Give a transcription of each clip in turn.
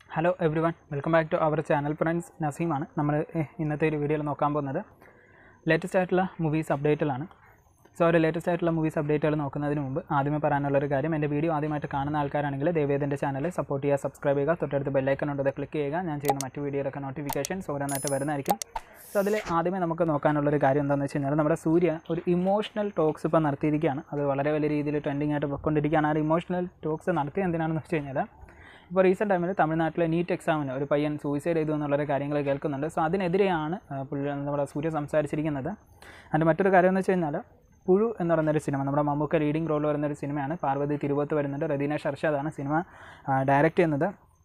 hello everyone welcome back to our channel friends നസീമാണ് നമ്മൾ ഇന്നത്തെ ഒരു വീഡിയോയിൽ നോക്കാൻ പോകുന്നത് ലേറ്റസ്റ്റ് ആയിട്ടുള്ള മൂവീസ് അപ്ഡേറ്റിലാണ് സോ ഒരു ലേറ്റസ്റ്റ് ആയിട്ടുള്ള മൂവീസ് അപ്ഡേറ്റുകൾ നോക്കുന്നതിന് മുമ്പ് ആദ്യമേ പറയാനുള്ളൊരു കാര്യം എൻ്റെ വീഡിയോ ആദ്യമായിട്ട് കാണുന്ന ആൾക്കാരാണെങ്കിൽ ദയവേദൻ്റെ ചാനൽ സപ്പോർട്ട് ചെയ്യുക സബ്സ്ക്രൈബ് ചെയ്യുക തൊട്ടടുത്ത് ബെല്ലൈക്കൺ ഉണ്ട് അത് ക്ലിക്ക് ചെയ്യുക ഞാൻ ചെയ്യുന്ന മറ്റു വീഡിയോയിലൊക്കെ നോട്ടിഫിക്കേഷൻസ് ഓരോന്നായിട്ട് വരുന്നതായിരിക്കും സോ അതിൽ ആദ്യമേ നമുക്ക് നോക്കാനുള്ളൊരു കാര്യം എന്താണെന്ന് വെച്ച് കഴിഞ്ഞാൽ നമ്മുടെ സൂര്യ ഒരു ഇമോഷണൽ ടോക്സ് ഇപ്പോൾ നടത്തിയിരിക്കുകയാണ് അത് വളരെ വലിയ രീതിയിൽ ട്രെൻഡിങ് ആയിട്ട് പോയിക്കൊണ്ടിരിക്കുകയാണ് ആ ഒരു ഇമോഷണൽ ടോക്സ് നടത്തിയത് എന്തിനാണെന്ന് വെച്ച് കഴിഞ്ഞാൽ ഇപ്പോൾ റീസെൻറ്റ് ടൈമിൽ തമിഴ്നാട്ടിലെ നീറ്റ് എക്സാമിന് ഒരു പയ്യൻ സൂയിസൈഡ് ചെയ്തു എന്നുള്ളൊരു കാര്യങ്ങൾ കേൾക്കുന്നുണ്ട് സോ അതിനെതിരെയാണ് ആ, പുള്ളി നമ്മുടെ സൂര്യ സംസാരിച്ചിരിക്കുന്നത് അതിൻ്റെ മറ്റൊരു കാര്യം എന്ന് വെച്ച് കഴിഞ്ഞാൽ പുഴു എന്ന് പറയുന്നൊരു സിനിമ നമ്മുടെ മമ്മൂക്ക ലീഡിംഗ് റോൾ വരുന്നൊരു സിനിമയാണ് പാർവതി തിരുവത്ത് വരുന്നുണ്ട് റദീന ഷർഷാദാണ് സിനിമ ഡയറക്റ്റ് ചെയ്യുന്നത്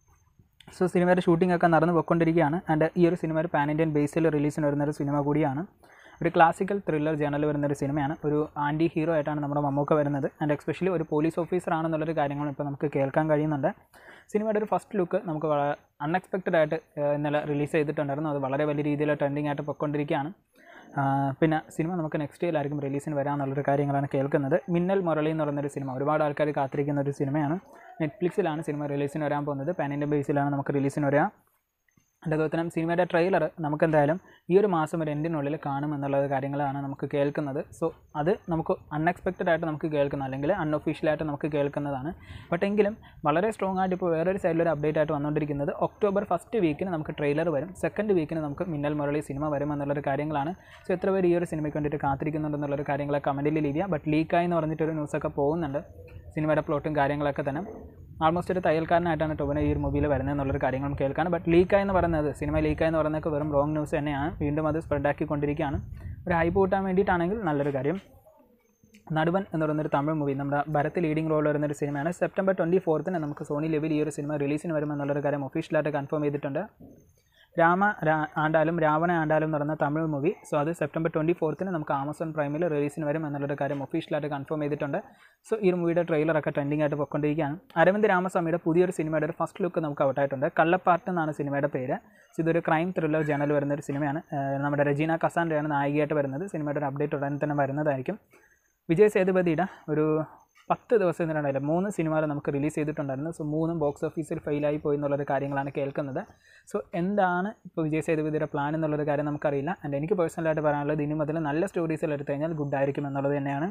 സോ സിനിമയുടെ ഷൂട്ടിംഗ് ഒക്കെ നടന്നു പോയിക്കൊണ്ടിരിക്കുകയാണ് ആൻഡ് ഈ ഒരു സിനിമ ഒരു പാൻ ഇന്ത്യൻ ബേസിൽ റിലീസിന് വരുന്നൊരു സിനിമ കൂടിയാണ് ഒരു ക്ലാസിക്കൽ ത്രില്ലർ ജേണൽ വരുന്നൊരു സിനിമയാണ് ഒരു ആൻറ്റി ഹീറോ ആയിട്ടാണ് നമ്മുടെ മമ്മൂക്ക വരുന്നത് ആൻഡ് എക്സ്പെഷ്യലി ഒരു പോലീസ് ഓഫീസർ ആണെന്നുള്ളൊരു കാര്യങ്ങളും ഇപ്പോൾ നമുക്ക് കേൾക്കാൻ കഴിയുന്നുണ്ട് സിനിമയുടെ ഒരു ഫസ്റ്റ് ലുക്ക് നമുക്ക് അൺഎക്സ്പെക്റ്റഡ് ആയിട്ട് ആ, ഇന്നലെ റിലീസ് ചെയ്തിട്ടുണ്ടായിരുന്നു അത് വളരെ വലിയ രീതിയിൽ ട്രെൻഡിങ് ആയിട്ട് പൊയ്ക്കൊണ്ടിരിക്കുകയാണ് ആ, പിന്നെ സിനിമ നമുക്ക് നെക്സ്റ്റ് ഇയറിലായിരിക്കും റിലീസിന് വരാമെന്നുള്ളൊരു കാര്യങ്ങളാണ് കേൾക്കുന്നത് മിന്നൽ മുരളി എന്ന് പറയുന്നൊരു സിനിമ ഒരുപാട് ആൾക്കാർ കാത്തിരിക്കുന്ന ഒരു സിനിമയാണ് നെറ്റ്ഫ്ലിക്സിലാണ് സിനിമ റിലീസിന് വരാൻ പോകുന്നത് പാൻ ഇന്ത്യൻ ബേസിലാണ് നമുക്ക് റിലീസിന് വരിക അതുപോലെ തന്നെ സിനിമയുടെ ട്രെയിലർ നമുക്ക് എന്തായാലും ഈ ഒരു മാസം ഒരു എൻഡിനുള്ളിൽ കാണും എന്നുള്ള കാര്യങ്ങളാണ് നമുക്ക് കേൾക്കുന്നത് സോ അത് നമുക്ക് അൺഎക്സ്പെക്റ്റഡ് ആയിട്ട് നമുക്ക് കേൾക്കുന്ന അല്ലെങ്കിൽ അൺഒഫീഷ്യലായിട്ട് നമുക്ക് കേൾക്കുന്നതാണ് ബട്ട് എങ്കിലും വളരെ സ്ട്രോങ് ആയിട്ട് ഇപ്പോൾ വേറൊരു സൈഡിലൊരു അപ്ഡേറ്റ് ആയിട്ട് വന്നുകൊണ്ടിരിക്കുന്നത് ഒക്ടോബർ ഫസ്റ്റ് വീക്കിന് നമുക്ക് ട്രെയിലർ വരും സെക്കൻഡ് വീക്കിന് നമുക്ക് മിന്നൽ മുരളി സിനിമ വരും എന്നുള്ളൊരു കാര്യങ്ങളാണ് സോ എത്ര പേര് ഈ ഒരു സിനിമയ്ക്ക് വേണ്ടിയിട്ട് കാത്തിരിക്കുന്നുണ്ടെന്നുള്ളൊരു കാര്യങ്ങളെ കമൻറ്റിൽ ലീവിയ ബട്ട് ലീക്കായി എന്ന് പറഞ്ഞിട്ടൊരു ന്യൂസൊക്കെ പോകുന്നുണ്ട് സിനിമയുടെ പ്ലോട്ടും കാര്യങ്ങളൊക്കെ തന്നെ ആൾമോസ്റ്റ് ഒരു തയ്യൽക്കാരനായിട്ടാണ് ടൊവിനോ ഈ ഒരു മൂവിയിൽ വരുന്നത് എന്നുള്ളൊരു കാര്യങ്ങളും കേൾക്കാണ് ബട്ട് ലീക്കായി എന്ന് പറയുന്നത് സിനിമ ലീക്കായി എന്ന് പറയുന്നതൊക്കെ വെറും റോങ് ന്യൂസ് തന്നെയാണ് വീണ്ടും അത് സ്പ്രെഡ് ആക്കിക്കൊണ്ടിരിക്കുകയാണ് ഒരു ഹൈപ്പ് കൂട്ടാൻ വേണ്ടിയിട്ടാണെങ്കിൽ നല്ലൊരു കാര്യം നടുവൻ എന്ന് പറയുന്നൊരു തമിഴ് മൂവി നമ്മുടെ ഭരത് ലീഡിംഗ് റോൾ വരുന്ന ഒരു സിനിമയാണ് സെപ്റ്റംബർ ട്വൻറ്റി ഫോർത്തിന് നമുക്ക് സോണി ലെവിൽ ഈ ഒരു സിനിമ റിലീസിന് വരുമെന്നുള്ളൊരു കാര്യം ഒഫീഷ്യലായിട്ട് കൺഫേം ചെയ്തിട്ടുണ്ട് രാമ രാ- ആണ്ടാലും രാവണ ആണ്ടാലും നടന്ന തമിഴ് മൂവി സോ അത് സെപ്റ്റംബർ ട്വൻറ്റി ഫോർത്തിന് നമുക്ക് ആമസോൺ പ്രൈമിൽ റിലീസിന് വരും എന്നുള്ളൊരു കാര്യം ഒഫീഷ്യലായിട്ട് കൺഫേം ചെയ്തിട്ടുണ്ട് സോ ഈ ഒരു മൂവിയുടെ ട്രെയിലറൊക്കെ ട്രെൻഡിങ് ആയിട്ട് പോയിക്കൊണ്ടിരിക്കുകയാണ് അരവിന്ദ് രാമസ്വാമിയുടെ പുതിയൊരു സിനിമയുടെ ഒരു ഫസ്റ്റ് ലുക്ക് നമുക്ക് ഔട്ടായിട്ടുണ്ട് കള്ളപ്പാട്ട് എന്നാണ് സിനിമയുടെ പേര് സോ ഇതൊരു ക്രൈം ത്രില്ലർ ജേണൽ വരുന്ന ഒരു സിനിമയാണ് ഏഹ് നമ്മുടെ രജീന കസാൻഡയാണ് നായികയായിട്ട് വരുന്നത് സിനിമയുടെ ഒരു അപ്ഡേറ്റ് ഉടൻ തന്നെ വരുന്നതായിരിക്കും വിജയ് സേതുപതിയുടെ ഒരു പത്ത് ദിവസത്തിനിടയിൽ മൂന്ന് സിനിമകൾ നമുക്ക് റിലീസ് ചെയ്തിട്ടുണ്ടായിരുന്നു സോ മൂന്നും ബോക്സ് ഓഫീസിൽ ഫെയിലായി പോയി എന്നുള്ളൊരു കാര്യങ്ങളാണ് കേൾക്കുന്നത് സോ എന്താണ് ഇപ്പോൾ വിജയ് സേതുപതിയുടെ പ്ലാൻ എന്നുള്ളൊരു കാര്യം നമുക്കറിയില്ല ആൻഡ് എനിക്ക് പേഴ്സണലായിട്ട് പറയാനുള്ളത് ഇനി മുതൽ നല്ല സ്റ്റോറീസിൽ എടുത്തു കഴിഞ്ഞാൽ ഗുഡ് ആയിരിക്കും എന്നുള്ളത് തന്നെയാണ്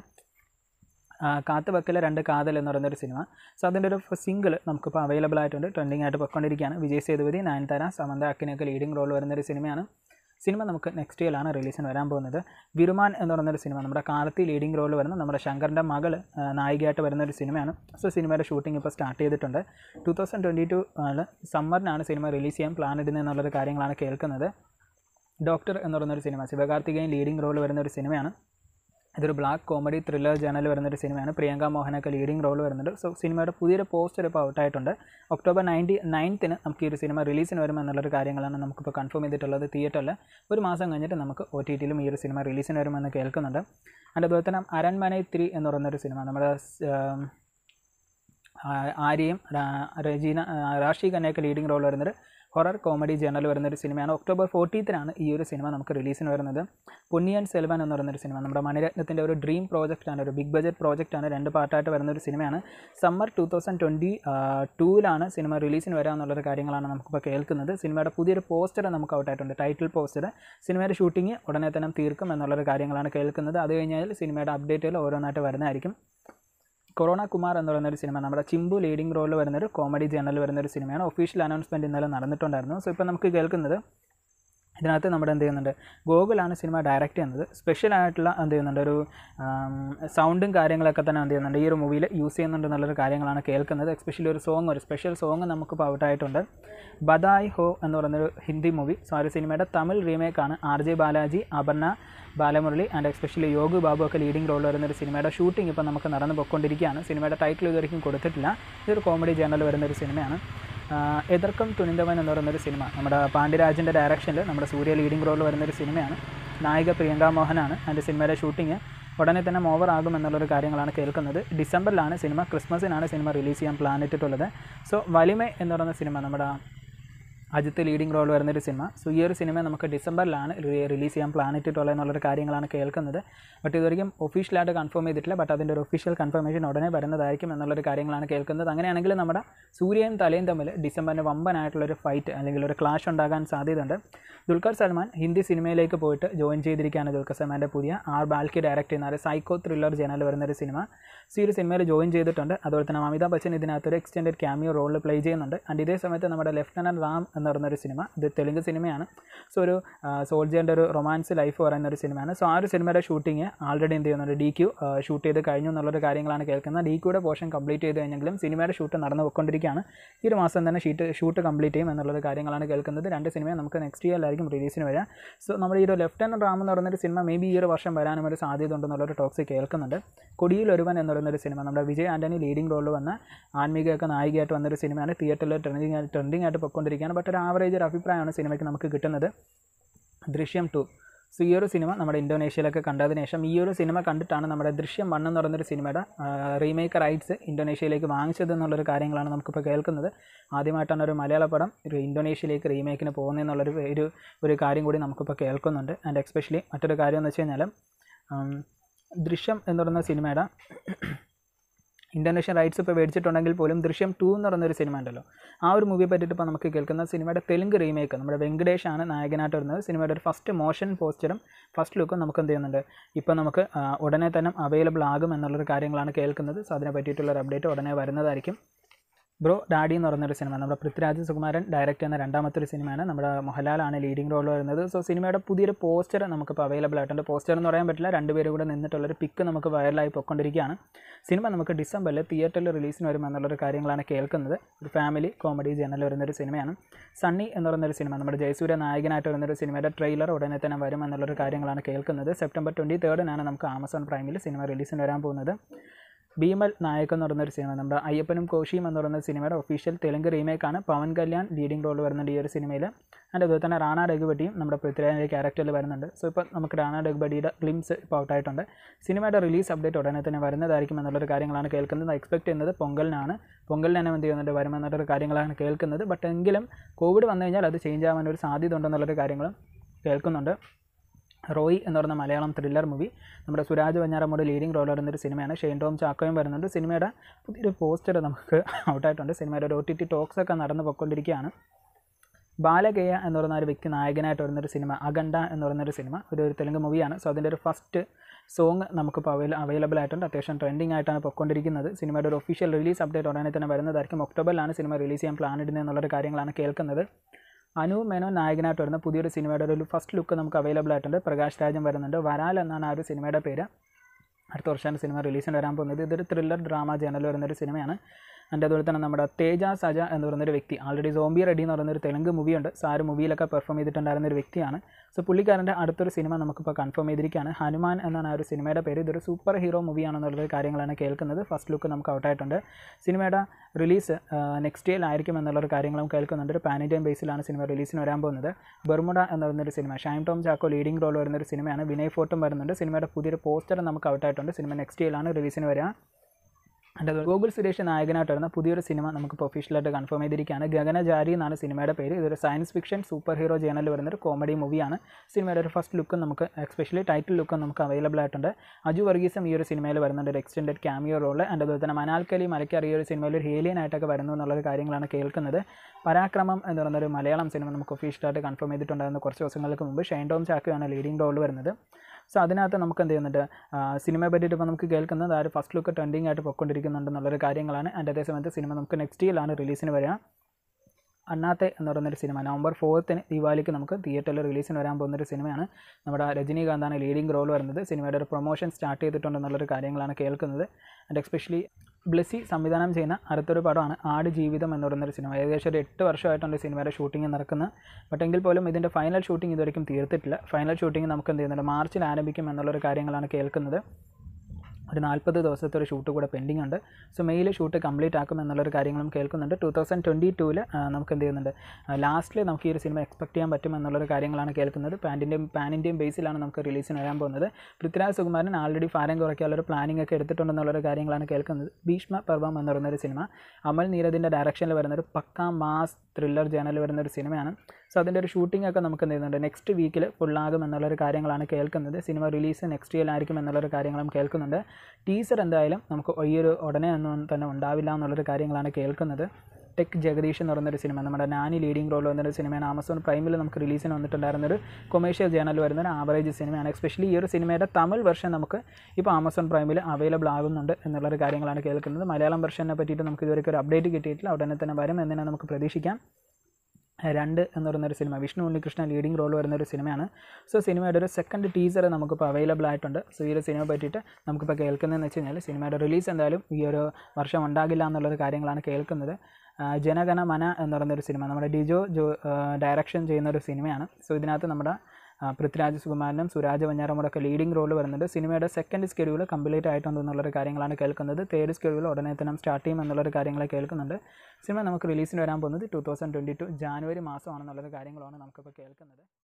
ആ, കാത്തുവെക്കലെ രണ്ട് കാതൽ എന്ന് പറയുന്നൊരു സിനിമ സോ അതിൻ്റെ ഒരു സിംഗിൾ നമുക്കിപ്പോൾ അവൈലബിൾ ആയിട്ടുണ്ട് ട്രെൻഡിങ് ആയിട്ട് പൊയ്ക്കൊണ്ടിരിക്കുകയാണ് വിജയ് സേതുപതി നയൻതാര സമന്ത അക്കിനൊക്കെ ലീഡിംഗ് റോൾ വരുന്നൊരു സിനിമയാണ് സിനിമ നമുക്ക് നെക്സ്റ്റ് ഇയറിലാണ് റിലീസിന് വരാൻ പോകുന്നത് വിരുമാൻ എന്ന് പറയുന്നൊരു സിനിമ നമ്മുടെ കാർത്തി ലീഡിംഗ് റോൾ വരുന്ന നമ്മുടെ ശങ്കറിൻ്റെ മകൾ നായികയായിട്ട് വരുന്ന ഒരു സിനിമയാണ് സോ സിനിമയുടെ ഷൂട്ടിംഗ് ഇപ്പോൾ സ്റ്റാർട്ട് ചെയ്തിട്ടുണ്ട് ടു തൗസൻഡ് ട്വൻറ്റി ടു സമ്മറിനാണ് സിനിമ റിലീസ് ചെയ്യാൻ പ്ലാൻ ഇടുന്നത് എന്നുള്ളൊരു കാര്യങ്ങളാണ് കേൾക്കുന്നത് ഡോക്ടർ എന്ന് പറയുന്നൊരു സിനിമ ശിവകാർത്തികേയൻ ലീഡിംഗ് റോൾ വരുന്ന ഒരു സിനിമയാണ് ഇതൊരു ബ്ലാക്ക് കോമഡി ത്രില്ലർ ജേണൽ വരുന്നൊരു സിനിമയാണ് പ്രിയങ്ക മോഹനൊക്കെ ലീഡിംഗ് റോൾ വരുന്നുണ്ട് സോ സിനിമയുടെ പുതിയൊരു പോസ്റ്റർ ഇപ്പോൾ ഔട്ടായിട്ടുണ്ട് ഒക്ടോബർ നയൻറ്റി നയൻത്തിന് നമുക്ക് ഈ ഒരു സിനിമ റിലീസിന് വരും എന്നുള്ളൊരു കാര്യങ്ങളാണ് നമുക്കിപ്പോൾ കൺഫേം ചെയ്തിട്ടുള്ളത് തിയേറ്ററിൽ ഒരു മാസം കഴിഞ്ഞിട്ട് നമുക്ക് ഒ ടി ടിയിലും ഈ ഒരു സിനിമ റിലീസിന് വരുമെന്ന് കേൾക്കുന്നുണ്ട് അതിൻ്റെ അതുപോലെ തന്നെ അരൺമനൈ ത്രീ എന്ന് പറയുന്നൊരു സിനിമ നമ്മുടെ ആം, ആ- ആര്യയും രാ- രജീന ആ, റാഷി ഖന്നയൊക്കെ ലീഡിംഗ് റോൾ വരുന്നൊരു ഹൊറർ കോമഡി ജേണൽ വരുന്നൊരു സിനിമയാണ് ഒക്ടോബർ ഫോർട്ടീത്തിനാണ് ഈ ഒരു സിനിമ നമുക്ക് റിലീസിന് വരുന്നത് പൊന്നിയൻ സെൽവൻ എന്ന് പറയുന്നൊരു സിനിമ നമ്മുടെ മണിരത്നത്തിൻ്റെ ഒരു ഡ്രീം പ്രോജക്റ്റാണ് ഒരു ബിഗ് ബജറ്റ് പ്രോജക്റ്റാണ് രണ്ട് പാർട്ടായിട്ട് വരുന്നൊരു സിനിമയാണ് സമ്മർ ടു തൗസൻഡ് ട്വൻറ്റി ടൂവിലാണ് സിനിമ റിലീസിന് വരിക എന്നുള്ളൊരു കാര്യങ്ങളാണ് നമുക്കിപ്പോൾ കേൾക്കുന്നത് സിനിമയുടെ പുതിയൊരു പോസ്റ്റർ നമുക്ക് ഔട്ടായിട്ടുണ്ട് ടൈറ്റിൽ പോസ്റ്റർ സിനിമയുടെ ഷൂട്ടിംഗ് ഉടനെ തന്നെ തീർക്കും എന്നുള്ളൊരു കാര്യങ്ങളാണ് കേൾക്കുന്നത് അത് കഴിഞ്ഞാൽ സിനിമയുടെ അപ്ഡേറ്റുകൾ ഓരോന്നായിട്ട് വരുന്നതായിരിക്കും കൊറോണ കുമാർ എന്ന് പറയുന്ന ഒരു സിനിമ നമ്മുടെ ചിമ്പു ലീഡിംഗ് റോളിൽ വരുന്നൊരു കോമഡി ജേണൽ വരുന്ന ഒരു സിനിമയാണ് ഒഫീഷ്യൽ അനൗൺസ്മെൻറ്റ് ഇന്നലെ നടന്നിട്ടുണ്ടായിരുന്നു സോ ഇപ്പോൾ നമുക്ക് കേൾക്കുന്നത് ഇതിനകത്ത് നമ്മുടെ എന്ത് ചെയ്യുന്നുണ്ട് ഗോകുലാണ് സിനിമ ഡയറക്റ്റ് ചെയ്യുന്നത് സ്പെഷ്യൽ ആയിട്ടുള്ള എന്ത് ചെയ്യുന്നുണ്ട് ഒരു സൗണ്ടും കാര്യങ്ങളൊക്കെ തന്നെ എന്ത് ചെയ്യുന്നുണ്ട് ഈ ഒരു മൂവിയിൽ യൂസ് ചെയ്യുന്നുണ്ട് എന്നുള്ളൊരു കാര്യങ്ങളാണ് കേൾക്കുന്നത് എസ്പെഷ്യലി ഒരു സോങ് ഒരു സ്പെഷ്യൽ സോങ് നമുക്കിപ്പോൾ ഔട്ടായിട്ടുണ്ട് ബദായ് ഹോ എന്ന് പറയുന്നൊരു ഹിന്ദി മൂവി സോ ആ ഒരു സിനിമയുടെ തമിഴ് റീമേക്കാണ് R J Balaji Aparna Balamurali and especially Yogi Babu ഒക്കെ ലീഡിംഗ് റോൾ വരുന്ന ഒരു സിനിമയുടെ ഷൂട്ടിംഗ് ഇപ്പോൾ നമുക്ക് നടന്നു പോയിക്കൊണ്ടിരിക്കുകയാണ് സിനിമയുടെ ടൈറ്റിൽ ഇതുവരെയും കൊടുത്തിട്ടില്ല ഇതൊരു കോമഡി ജേണൽ വരുന്ന ഒരു സിനിമയാണ് ആഹ് എതിർക്കം തുണിന്തവൻ എന്ന് പറയുന്നൊരു സിനിമ നമ്മുടെ പാണ്ഡ്യരാജിൻ്റെ ഡയറക്ഷനിൽ നമ്മുടെ സൂര്യ ലീഡിംഗ് റോൾ വരുന്നൊരു സിനിമയാണ് നായിക പ്രിയങ്ക മോഹനാണ് അതിൻ്റെ സിനിമയുടെ ഷൂട്ടിംഗ് ഉടനെ തന്നെ ഓവർ ആകും എന്നുള്ളൊരു കാര്യങ്ങളാണ് കേൾക്കുന്നത് ഡിസംബറിലാണ് സിനിമ ക്രിസ്മസിനാണ് സിനിമ റിലീസ് ചെയ്യാൻ പ്ലാൻ ഇട്ടിട്ടുള്ളത് സോ വലിമ എന്ന് പറയുന്ന സിനിമ നമ്മുടെ അജിത്ത് ലീഡിംഗ് റോൾ വരുന്നൊരു സിനിമ സോ ഈ ഒരു സിനിമ നമുക്ക് ഡിസംബറിലാണ് റിലീസ് ചെയ്യാൻ പ്ലാൻ ഇട്ടിട്ടുള്ളത് എന്നുള്ളൊരു കാര്യങ്ങളാണ് കേൾക്കുന്നത് ബട്ട് ഇതുവരെയും ഒഫീഷ്യലായിട്ട് കൺഫേം ചെയ്തിട്ടില്ല ബട്ട് അതിൻ്റെ ഒരു ഒഫീഷ്യൽ കൺഫർമേഷൻ ഉടനെ വരുന്നതായിരിക്കും എന്നുള്ളൊരു കാര്യങ്ങളാണ് കേൾക്കുന്നത് അങ്ങനെയാണെങ്കിൽ നമ്മുടെ സൂര്യയും തലയും തമ്മിൽ ഡിസംബറിന് വമ്പനായിട്ടുള്ളൊരു ഫൈറ്റ് അല്ലെങ്കിൽ ഒരു ക്ലാഷ് ഉണ്ടാകാൻ സാധ്യതയുണ്ട് ദുൽഖർ സൽമാൻ ഹിന്ദി സിനിമയിലേക്ക് പോയിട്ട് ജോയിൻ ചെയ്തിരിക്കുകയാണ് ദുൽഖർ സൽമാൻ്റെ പുതിയ ആർ ബാൽക്കി ഡയറക്റ്റ് ചെയ്യുന്ന ഒരു സൈക്കോ ത്രില്ലർ ജനൽ വരുന്നൊരു സിനിമ സോ ഈ ഒരു സിനിമയിൽ ജോയിൻ ചെയ്തിട്ടുണ്ട് അതുപോലെ തന്നെ അമിതാഭ് ബച്ചൻ ഇതിനകത്തൊരു എക്സ്റ്റെൻഡഡ് ക്യാമിയോ റോളിൽ പ്ലേ ചെയ്യുന്നുണ്ട് ആൻഡ് ഇതേ സമയത്ത് നമ്മുടെ ലെഫ്റ്റനൻറ്റ് റാം എന്ന് പറയുന്നൊരു സിനിമ ഇത് തെലുങ്ക് സിനിമയാണ് സോ ഒരു സോൾജിയറിൻ്റെ ഒരു റൊമാൻസ് ലൈഫ് പറയുന്ന ഒരു സിനിമയാണ് സോ ആ ഒരു സിനിമയുടെ ഷൂട്ടിങ് ആൾറെഡി എന്ത് ചെയ്യുന്നുണ്ട് ഡി ക്യു ഷൂട്ട് ചെയ്ത് കഴിഞ്ഞു എന്നുള്ളൊരു കാര്യങ്ങളാണ് കേൾക്കുന്നത് ഡി ക്യൂടെ പോർഷൻ കംപ്ലീറ്റ് ചെയ്ത് കഴിഞ്ഞെങ്കിലും സിനിമയുടെ ഷൂട്ട് നടന്നു പോയിക്കൊണ്ടിരിക്കുകയാണ് ഈ ഒരു മാസം തന്നെ ഷീറ്റ് ഷൂട്ട് കംപ്ലീറ്റ് ചെയ്യും എന്നുള്ളത് കാര്യങ്ങളാണ് കേൾക്കുന്നത് രണ്ട് സിനിമയും നമുക്ക് നെക്സ്റ്റ് ഇയറിലായിരിക്കും റിലീസിന് വരിക സോ നമ്മുടെ ഈ ഒരു ലെഫ്റ്റനൻറ്റ് റാം എന്ന് പറയുന്നൊരു സിനിമ മേ ബി ഈ ഒരു വർഷം വരാനും ഒരു സാധ്യത ഉണ്ടെന്നുള്ളൊരു ടോക്സ് കേൾക്കുന്നുണ്ട് കൊടിയിൽ ഒരുവൻ എന്ന് പറയുന്നൊരു സിനിമ നമ്മുടെ വിജയ് ആൻ്റണി ലീഡിംഗ് റോളിൽ വന്ന ആൻമികയൊക്കെ നായികയായിട്ട് വന്നൊരു സിനിമയാണ് തിയേറ്ററിൽ ട്രെൻഡിങ് ആയിട്ട് ട്രെൻഡിങ് ആയിട്ട് പൊയ്ക്കൊണ്ടിരിക്കുകയാണ് ബട്ട് ഒരു ആവറേജ് ഒരു അഭിപ്രായമാണ് സിനിമയ്ക്ക് നമുക്ക് കിട്ടുന്നത് ദൃശ്യം ടു സോ ഈ ഒരു സിനിമ നമ്മുടെ ഇന്തോനേഷ്യയിലൊക്കെ കണ്ടതിന് ശേഷം ഈ ഒരു സിനിമ കണ്ടിട്ടാണ് നമ്മുടെ ദൃശ്യം വൺ എന്ന് പറയുന്നൊരു സിനിമയുടെ റീമേക്ക് റൈറ്റ്സ് ഇന്തോനേഷ്യയിലേക്ക് വാങ്ങിച്ചത് എന്നുള്ളൊരു കാര്യങ്ങളാണ് നമുക്കിപ്പോൾ കേൾക്കുന്നത് ആദ്യമായിട്ടാണ് ഒരു മലയാള പടം ഒരു ഇന്തോനേഷ്യയിലേക്ക് റീമേക്കിന് പോകുന്നതെന്നുള്ളൊരു ഒരു ഒരു കാര്യം കൂടി നമുക്കിപ്പോൾ കേൾക്കുന്നുണ്ട് ആൻഡ് എക്സ്പെഷ്യലി മറ്റൊരു കാര്യം എന്ന് വെച്ച് കഴിഞ്ഞാൽ ദൃശ്യം എന്ന് പറയുന്ന സിനിമയുടെ ഇൻ്റർനാഷണൽ റൈറ്റ്സ് ഇപ്പോൾ മേടിച്ചിട്ടുണ്ടെങ്കിൽ പോലും ദൃശ്യം ടു എന്ന് പറയുന്നൊരു സിനിമ ഉണ്ടല്ലോ ആ ഒരു മൂവിയെ പറ്റിയിട്ട് ഇപ്പോൾ നമുക്ക് കേൾക്കുന്ന സിനിമയുടെ തെലുങ്ക് റീമേക്ക് നമ്മുടെ വെങ്കടേഷ് ആണ് നായകനായിട്ട് വരുന്നത് സിനിമയുടെ ഒരു ഫസ്റ്റ് മോഷൻ പോസ്റ്ററും ഫസ്റ്റ് ലുക്കും നമുക്ക് എന്ത് ചെയ്യുന്നുണ്ട് ഇപ്പോൾ നമുക്ക് ആ, ഉടനെ തന്നെ അവൈലബിൾ ആകും എന്നുള്ളൊരു കാര്യങ്ങളാണ് കേൾക്കുന്നത് സോ അതിനെ പറ്റിയിട്ടുള്ളൊരു അപ്ഡേറ്റ് ഉടനെ വരുന്നതായിരിക്കും ബ്രോ ഡാഡി എന്ന് പറയുന്നൊരു സിനിമ നമ്മുടെ പൃഥ്വിരാജ് സുകുമാരൻ ഡയറക്റ്റ് ചെയ്യുന്ന രണ്ടാമത്തെ ഒരു സിനിമയാണ് നമ്മുടെ മോഹൻലാലാണ് ലീഡിംഗ് റോൾ വരുന്നത് സോ സിനിമയുടെ പുതിയൊരു പോസ്റ്റർ നമുക്കിപ്പോൾ അവൈലബിൾ ആയിട്ടുണ്ട് പോസ്റ്റർ എന്ന് പറയാൻ പറ്റില്ല രണ്ടുപേരും കൂടെ നിന്നിട്ടുള്ളൊരു പിക്ക് നമുക്ക് വൈറലായി പോയിക്കൊണ്ടിരിക്കുകയാണ് സിനിമ നമുക്ക് ഡിസംബറിൽ തിയേറ്ററിൽ റിലീസിന് വരും എന്നുള്ളൊരു കാര്യങ്ങളാണ് കേൾക്കുന്നത് ഒരു ഫാമിലി കോമഡി ജനൽ വരുന്നൊരു സിനിമയാണ് സണ്ണി എന്ന് പറയുന്നൊരു സിനിമ നമ്മുടെ ജയസൂര്യ നായകനായിട്ട് വരുന്നൊരു സിനിമയുടെ ട്രെയിലർ ഉടനെ തന്നെ വരും എന്നുള്ളൊരു കാര്യങ്ങളാണ് കേൾക്കുന്നത് സെപ്റ്റംബർ ട്വൻറ്റി തേർഡിനാണ് നമുക്ക് ആമസോൺ പ്രൈമിൽ സിനിമ റിലീസിന് വരാൻ പോകുന്നത് ഭീമൽ നായക് എന്ന് പറയുന്ന ഒരു സിനിമ നമ്മുടെ അയ്യപ്പനും കോശിയും എന്ന് പറയുന്ന സിനിമയുടെ ഒഫീഷ്യൽ തെലുങ്ക് റീമേക്കാണ് പവൻ കല്യാൺ ലീഡിംഗ് റോൾ വരുന്നുണ്ട് ഈ ഒരു സിനിമയിൽ ആൻഡ് അതുപോലെ തന്നെ റാണ രഘുപതിയും നമ്മുടെ പൃഥ്വിരാജിൻ്റെ ക്യാരക്ടറിൽ വരുന്നുണ്ട് സോ ഇപ്പോൾ നമുക്ക് റാണ രഘുപതിയുടെ ഗ്ലിംസ് ഇപ്പോൾ ഔട്ടായിട്ടുണ്ട് സിനിമയുടെ റിലീസ് അപ്ഡേറ്റ് ഉടനെ തന്നെ വരുന്നതായിരിക്കും എന്നുള്ളൊരു കാര്യങ്ങളാണ് കേൾക്കുന്നത് എക്സ്പെക്ട് ചെയ്യുന്നത് പൊങ്കലിനാണ് പൊങ്കലിന് തന്നെ എന്ത് ചെയ്യുന്നുണ്ട് വരുമെന്നുള്ളൊരു കാര്യങ്ങളാണ് കേൾക്കുന്നത് ബട്ട് എങ്കിലും കോവിഡ് വന്നു കഴിഞ്ഞാൽ അത് ചേഞ്ച് ആവാൻ ഒരു സാധ്യത ഉണ്ടെന്നുള്ളൊരു കാര്യങ്ങളും കേൾക്കുന്നുണ്ട് റോയ് എന്ന് പറയുന്ന മലയാളം ത്രില്ലർ മൂവി നമ്മുടെ സുരാജ് വഞ്ഞാറമ്മൂട് ലീഡിംഗ് റോൾ വരുന്നൊരു സിനിമയാണ് ഷെയ്ൻ ടോം ചാക്കോയും വരുന്നുണ്ട് സിനിമയുടെ പുതിയൊരു പോസ്റ്റർ നമുക്ക് ഔട്ടായിട്ടുണ്ട് സിനിമയുടെ ഒരു ഒ ടി ടി ടോക്സ് ഒക്കെ നടന്നു പോയിക്കൊണ്ടിരിക്കുകയാണ് ബാലകേയ എന്ന് പറയുന്ന ഒരു വ്യക്തി നായകനായിട്ട് വരുന്നൊരു സിനിമ അഖണ്ഡ എന്ന് പറയുന്നൊരു സിനിമ ഒരു ഒരു തെലുങ്ക് മൂവിയാണ് സോ അതിൻ്റെ ഒരു ഫസ്റ്റ് സോങ് നമുക്കിപ്പോൾ അവൈല അവൈലബിൾ ആയിട്ടുണ്ട് അത്യാവശ്യം ട്രെൻഡിങ് ആയിട്ടാണ് പൊയ്ക്കൊണ്ടിരിക്കുന്നത് സിനിമയുടെ ഒരു ഒഫീഷ്യൽ റിലീസ് അപ്ഡേറ്റ് ഉടനെ തന്നെ വരുന്നതായിരിക്കും ഒക്ടോബറിലാണ് സിനിമ റിലീസ് ചെയ്യാൻ പ്ലാൻ ഇടുന്നത് എന്നുള്ളൊരു കാര്യങ്ങളാണ് കേൾക്കുന്നത് അനു മേനോൻ നായകനായിട്ട് വരുന്ന പുതിയൊരു സിനിമയുടെ ഒരു ഫസ്റ്റ് ലുക്ക് നമുക്ക് അവൈലബിൾ ആയിട്ടുണ്ട് പ്രകാശ് രാജൻ വരുന്നുണ്ട് വരാൽ എന്നാണ് ആ ഒരു സിനിമയുടെ പേര് അടുത്ത വർഷമാണ് സിനിമ റിലീസിന് വരാൻ പോകുന്നത് ഇതൊരു ത്രില്ലർ ഡ്രാമ ജേണൽ വരുന്നൊരു സിനിമയാണ് അതിൻ്റെ അതുപോലെ തന്നെ നമ്മുടെ തേജ സജ എന്ന് പറയുന്നൊരു വ്യക്തി ആൾറെഡി സോംബി റെഡി എന്ന് പറയുന്നൊരു തെലുങ്ക് മൂവിയുണ്ട് സോ ആ ഒരു മൂവിയിലൊക്കെ പെർഫോം ചെയ്തിട്ടുണ്ടായിരുന്ന ഒരു വ്യക്തിയാണ് സോ പുള്ളിക്കാരൻ്റെ അടുത്തൊരു സിനിമ നമുക്കിപ്പോൾ കൺഫേം ചെയ്തിരിക്കുകയാണ് ഹനുമാൻ എന്നാണ് ആ ഒരു സിനിമയുടെ പേര് ഇതൊരു സൂപ്പർ ഹീറോ മൂവിയാണെന്നുള്ളൊരു കാര്യങ്ങളാണ് കേൾക്കുന്നത് ഫസ്റ്റ് ലുക്ക് നമുക്ക് ഔട്ടായിട്ടുണ്ട് സിനിമയുടെ റിലീസ് നെക്സ്റ്റ് ഇയറിലായിരിക്കും എന്നുള്ളൊരു കാര്യങ്ങളും കേൾക്കുന്നുണ്ട് ഒരു പാൻ ഇന്ത്യൻ ബേസിലാണ് സിനിമ റിലീസിന് വരാൻ പോകുന്നത് ബർമുഡ എന്ന് പറയുന്നൊരു സിനിമ ഷൈം ടോം ചാക്കോ ലീഡിംഗ് റോൾ വരുന്നൊരു സിനിമയാണ് വിനയ് ഫോർട്ടും വരുന്നുണ്ട് സിനിമയുടെ പുതിയൊരു പോസ്റ്റർ നമുക്ക് ഔട്ടായിട്ടുണ്ട് സിനിമ നെക്സ്റ്റ് ഇയറിലാണ് റിലീസിന് വരിക അതിൻ്റെ ഗോകുൽ സുരേഷ് നായകനായിട്ട് വരുന്ന പുതിയൊരു സിനിമ നമുക്കിപ്പോൾ ഒഫീഷ്യലായിട്ട് കൺഫേം ചെയ്തിരിക്കുകയാണ് ഗഗനജാരി എന്നാണ് സിനിമയുടെ പേര് ഇതൊരു സയൻസ് ഫിക്ഷൻ സൂപ്പർ ഹീറോ ജേണലിൽ വരുന്നൊരു കോമഡി മൂവിയാണ് സിനിമയുടെ ഒരു ഫസ്റ്റ് ലുക്കും നമുക്ക് എസ്പെഷ്യലി ടൈറ്റിൽ ലുക്കും നമുക്ക് അവൈലബിൾ ആയിട്ടുണ്ട് അജു വർഗീസും ഈ ഒരു സിനിമയിൽ വരുന്നുണ്ട് ഒരു എക്സ്റ്റൻഡഡ് ക്യാമിയോ റോൾ ആൻഡ് അതുപോലെ തന്നെ മനാൽക്കലി മലയ്ക്കറി ഈ ഒരു സിനിമയിൽ ഒരു ഹേലിയൻ ആയിട്ടൊക്കെ വരുന്നു എന്നുള്ള കാര്യങ്ങളാണ് കേൾക്കുന്നത് പരാക്രമം എന്ന് പറയുന്ന ഒരു മലയാളം സിനിമ നമുക്ക് ഒഫീഷ്യലായിട്ട് കൺഫേം ചെയ്തിട്ടുണ്ടായിരുന്നു കുറച്ച് ദിവസങ്ങൾക്ക് മുമ്പ് ഷൈൻ ടോം ചാക്കോയാണ് ലീഡിംഗ് റോൾ വരുന്നത് സോ അതിനകത്ത് നമുക്ക് എന്ത് ചെയ്യുന്നുണ്ട് ആ, സിനിമയെ പറ്റിയിട്ട് ഇപ്പോൾ നമുക്ക് കേൾക്കുന്നത് ആ ഒരു ഫസ്റ്റ് ലുക്ക് ട്രെൻഡിങ് ആയിട്ട് പൊയ്ക്കൊണ്ടിരിക്കുന്നുണ്ടെന്നുള്ളൊരു കാര്യങ്ങളാണ് അതിൻ്റെ അതേ സമയത്ത് സിനിമ നമുക്ക് നെക്സ്റ്റ് ഇയറിലാണ് റിലീസിന് വരിക അണ്ണാത്തെ എന്ന് പറയുന്നൊരു സിനിമ നവംബർ ഫോർത്തിന് ദീപാവലിക്ക് നമുക്ക് തിയേറ്ററിൽ റിലീസിന് വരാൻ പോകുന്നൊരു സിനിമയാണ് നമ്മുടെ രജനീകാന്താണ് ലീഡിംഗ് റോൾ വരുന്നത് സിനിമയുടെ ഒരു പ്രൊമോഷൻ സ്റ്റാർട്ട് ചെയ്തിട്ടുണ്ടെന്നുള്ളൊരു കാര്യങ്ങളാണ് കേൾക്കുന്നത് ആൻഡ് എക്സ്പെഷ്യലി ബ്ലെസ്സി സംവിധാനം ചെയ്യുന്ന അടുത്തൊരു പടമാണ് ആട് ജീവിതം എന്ന് പറയുന്നൊരു സിനിമ ഏകദേശം ഒരു എട്ട് വർഷമായിട്ടുണ്ട് സിനിമയുടെ ഷൂട്ടിംഗ് നടക്കുന്നത് ബട്ട് എങ്കിൽ പോലും ഇതിൻ്റെ ഫൈനൽ ഷൂട്ടിംഗ് ഇതുവരെയും തീർത്തിട്ടില്ല ഫൈനൽ ഷൂട്ടിംഗ് നമുക്ക് എന്ത് ചെയ്യുന്നുണ്ട് മാർച്ചിൽ ആരംഭിക്കും എന്നുള്ളൊരു കാര്യങ്ങളാണ് കേൾക്കുന്നത് ഒരു നാൽപ്പത് ദിവസത്തെ ഒരു ഷൂട്ട് കൂടെ പെൻഡിങ് ഉണ്ട് സോ മെയിൽ ഷൂട്ട് കംപ്ലീറ്റ് ആക്കും എന്നുള്ളൊരു കാര്യങ്ങളും കേൾക്കുന്നുണ്ട് ടു തൗസൻഡ് ട്വൻറ്റി ടൂവിൽ നമുക്ക് എന്ത് ചെയ്യുന്നുണ്ട് ലാസ്റ്റിൽ നമുക്ക് ഈ ഒരു സിനിമ എക്സ്പെക്ട് ചെയ്യാൻ പറ്റും എന്നുള്ളൊരു കാര്യങ്ങളാണ് കേൾക്കുന്നത് പാൻറ്റിൻ്റെയും പാനിൻ്റെയും ബേസിലാണ് നമുക്ക് റിലീസിന് വരാൻ പോകുന്നത് പൃഥ്വിരാജ് സുകുമാരൻ ആൾറെഡി ഫാരം കുറയ്ക്കാനുള്ളൊരു പ്ലാനിംഗ് ഒക്കെ എടുത്തിട്ടുണ്ടെന്നുള്ളൊരു കാര്യങ്ങളാണ് കേൾക്കുന്നത് ഭീഷ്മ പർവം എന്ന് പറയുന്നൊരു സിനിമ അമൽ നീരദിൻ്റെ ഡയറക്ഷനിൽ വരുന്ന ഒരു പക്ക മാസ് ത്രില്ലർ ജേണൽ വരുന്ന ഒരു സിനിമയാണ് സോ അതിൻ്റെ ഒരു ഷൂട്ടിംഗ് ഒക്കെ നമുക്ക് എന്ത് ചെയ്യുന്നുണ്ട് നെക്സ്റ്റ് വീക്കിൽ ഫുള്ളാകും എന്നുള്ളൊരു കാര്യങ്ങളാണ് കേൾക്കുന്നത് സിനിമ റിലീസ് നെക്സ്റ്റ് ഇയറിലായിരിക്കും എന്നുള്ളൊരു കാര്യങ്ങളും കേൾക്കുന്നുണ്ട് ടീസർ എന്തായാലും നമുക്ക് ഈ ഒരു ഉടനെ ഒന്നും തന്നെ ഉണ്ടാവില്ല എന്നുള്ളൊരു കാര്യങ്ങളാണ് കേൾക്കുന്നത് ടെക് ജഗദീഷ് എന്ന് പറയുന്നൊരു സിനിമ നമ്മുടെ നാനി ലീഡിംഗ് റോൾ വന്നൊരു സിനിമയാണ് ആമസോൺ പ്രൈമിൽ നമുക്ക് റിലീസിന് വന്നിട്ടുണ്ടായിരുന്ന ഒരു കൊമേഴ്ഷ്യൽ ജേണൽ വരുന്ന ഒരു ആവറേജ് സിനിമയാണ് എസ്പെഷ്യലി ഈ ഒരു സിനിമയുടെ തമിഴ് വെർഷൻ നമുക്ക് ഇപ്പോൾ ആമസോൺ പ്രൈമിൽ അവൈലബിൾ ആകുന്നുണ്ട് എന്നുള്ളൊരു കാര്യങ്ങളാണ് കേൾക്കുന്നത് മലയാളം വെർഷനെ പറ്റിയിട്ട് നമുക്ക് ഇതുവരെ ഒരു അപ്ഡേറ്റ് കിട്ടിയിട്ടില്ല ഉടനെ തന്നെ വരും എന്ന് നമുക്ക് പ്രതീക്ഷിക്കാം രണ്ട് എന്ന് പറയുന്നൊരു സിനിമ വിഷ്ണു ഉണ്ണികൃഷ്ണ ലീഡിംഗ് റോൾ വരുന്ന ഒരു സിനിമയാണ് സോ സിനിമയുടെ ഒരു സെക്കൻഡ് ടീസർ നമുക്കിപ്പോൾ അവൈലബിൾ ആയിട്ടുണ്ട് സോ ഈ ഒരു സിനിമ പറ്റിയിട്ട് നമുക്കിപ്പോൾ കേൾക്കുന്നതെന്ന് വെച്ച് കഴിഞ്ഞാൽ സിനിമയുടെ റിലീസ് എന്തായാലും ഈ ഒരു വർഷം ഉണ്ടാകില്ല എന്നുള്ളൊരു കാര്യങ്ങളാണ് കേൾക്കുന്നത് ആ, ജനഗണ മന എന്ന് പറയുന്നൊരു സിനിമ നമ്മുടെ ഡിജോ ജോ ഡയറക്ഷൻ ചെയ്യുന്ന ഒരു സിനിമയാണ് സോ ഇതിനകത്ത് നമ്മുടെ ആ, പൃഥ്വിരാജ് സുകുമാരനും സുരാജ് വഞ്ഞാറമ്മൂടെ ഒക്കെ ലീഡിംഗ് റോൾ വരുന്നുണ്ട് സിനിമയുടെ സെക്കൻഡ് സ്കെഡ്യൂൾ കംപ്ലീറ്റ് ആയിട്ടുണ്ട് എന്നുള്ളൊരു കാര്യങ്ങളാണ് കേൾക്കുന്നത് തേർഡ് സ്കെഡ്യൂൾ ഉടനെ തന്നെ സ്റ്റാർട്ട് ചെയ്യും എന്നുള്ളൊരു കാര്യങ്ങൾ കേൾക്കുന്നുണ്ട് സിനിമ നമുക്ക് റിലീസിന് വരാൻ പോകുന്നത് two thousand twenty two January മാസമാണെന്നുള്ളൊരു കാര്യങ്ങളാണ് നമുക്കിപ്പോൾ കേൾക്കുന്നത്